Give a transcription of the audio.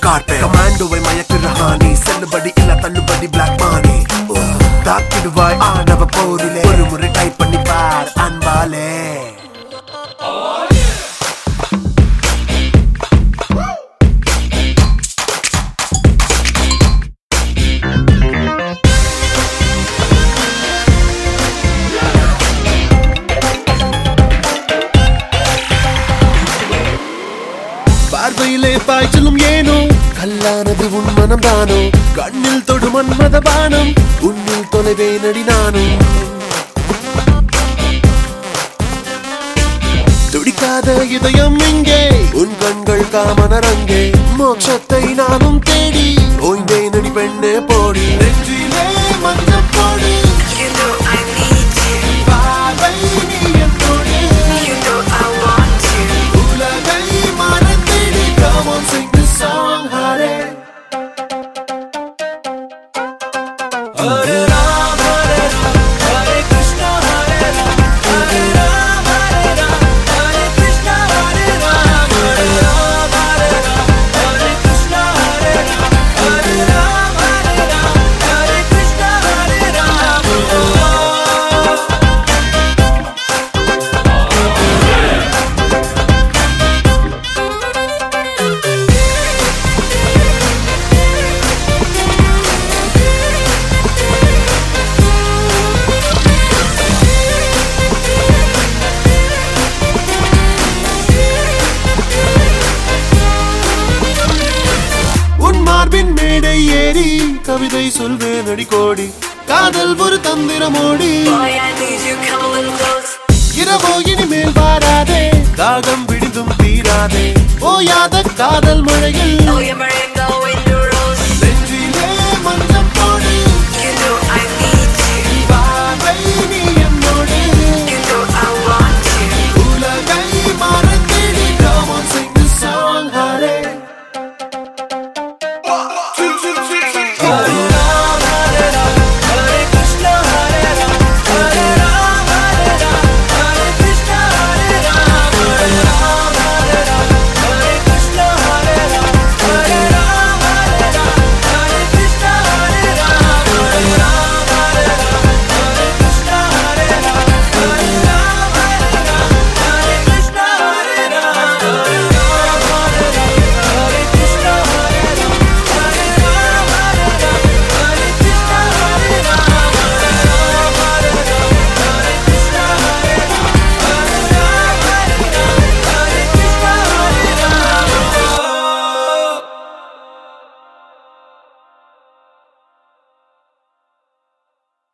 காட்டு கமாண்டோவை மயக்குற ஹானி செல்லுபடி இல்ல தள்ளுபடி பிளாக் மானி தாக்கிடுவாய் ஆணவ போரிலே ஒரு முறை டைப் பண்ணி பார் அன்பாலே பார்வையிலே பாய்ச்சலும் ஏனோ கல்லானது உன் மனம் தானோ கண்ணில் தொடு மன்மத பானம் உன்னில் தொலைவே நடி நானும் துடிக்காத இதயம் இங்கே உன் கண்கள் காமனரங்கே மோட்சத்தை நானும் தேடி ஓய்ந்தே நடி பெண்ணே போடி நெஞ்சிலே மஞ்சள் போடி You know I need you. பார்வை நீ என்னோடு You know I want you. உலகை மறந்திடு come on sing the song Hare Hare Ram Hare Ram Hare Krishna Hare Ram Hare Ram Hare Ram Hare Krishna Hare Ram Hare Ram Hare Ram Hare Krishna Hare Ram Hare Ram Hare Ram Hare Krishna Hare Ram உன் மார்பின் மேடை ஏறி கவிதை சொல்வேன் அடி கோடி காதல் ஒரு தந்திரமோடி Boy, I need you. Come a little close. இரவோ இனிமேல் வாராதே தாகம் விடுதும் தீராதே ஓயாத காதல் மழையில் Oh, you're Marengo.